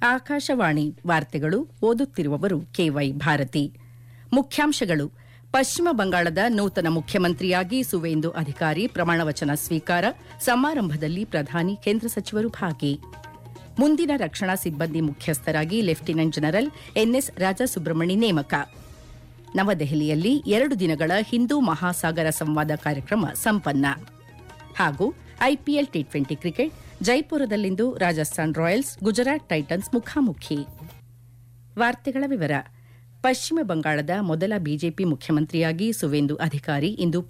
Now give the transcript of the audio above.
ಆಕಾಶವಾಣಿ ವಾರ್ತೆಗಳು ಓದುತ್ತಿರುವವರು ಕೆವೈ ಭಾರತಿ ಮುಖ್ಯಾಂಶಗಳು ಪಶ್ಚಿಮ ಬಂಗಾಳದ ನೂತನ ಮುಖ್ಯಮಂತ್ರಿಯಾಗಿ ಸುವೇಂದು ಅಧಿಕಾರಿ ಪ್ರಮಾಣವಚನ ಸ್ವೀಕಾರ ಸಮಾರಂಭದಲ್ಲಿ ಪ್ರಧಾನಿ ಕೇಂದ್ರ ಸಚಿವರು ಭಾಗಿ ಮುಂದಿನ ರಕ್ಷಣಾ ಸಿಬ್ಬಂದಿ ಮುಖ್ಯಸ್ಥರಾಗಿ ಲೆಫ್ಟಿನೆಂಟ್ ಜನರಲ್ ಎನ್ಎಸ್ ರಾಜಸುಬ್ರಹ್ಮಣಿ ನೇಮಕ ನವದೆಹಲಿಯಲ್ಲಿ ಎರಡು ದಿನಗಳ ಹಿಂದೂ ಮಹಾಸಾಗರ ಸಂವಾದ ಕಾರ್ಯಕ್ರಮ ಸಂಪನ್ನ ಹಾಗೂ ಐಪಿಎಲ್ ಟಿ ಟ್ವೆಂಟಿ ಕ್ರಿಕೆಟ್ ಜೈಪುರದಲ್ಲಿಂದು ರಾಜಸ್ಥಾನ್ ರಾಯಲ್ಸ್ ಗುಜರಾತ್ ಟೈಟನ್ಸ್ ಮುಖಾಮುಖಿ ವಾರ್ತೆಗಳ ವಿವರ ಪಶ್ಚಿಮ ಬಂಗಾಳದ ಮೊದಲ ಬಿಜೆಪಿ ಮುಖ್ಯಮಂತ್ರಿಯಾಗಿ ಸುವೇಂದು ಅಧಿಕಾರಿ ಇಂದು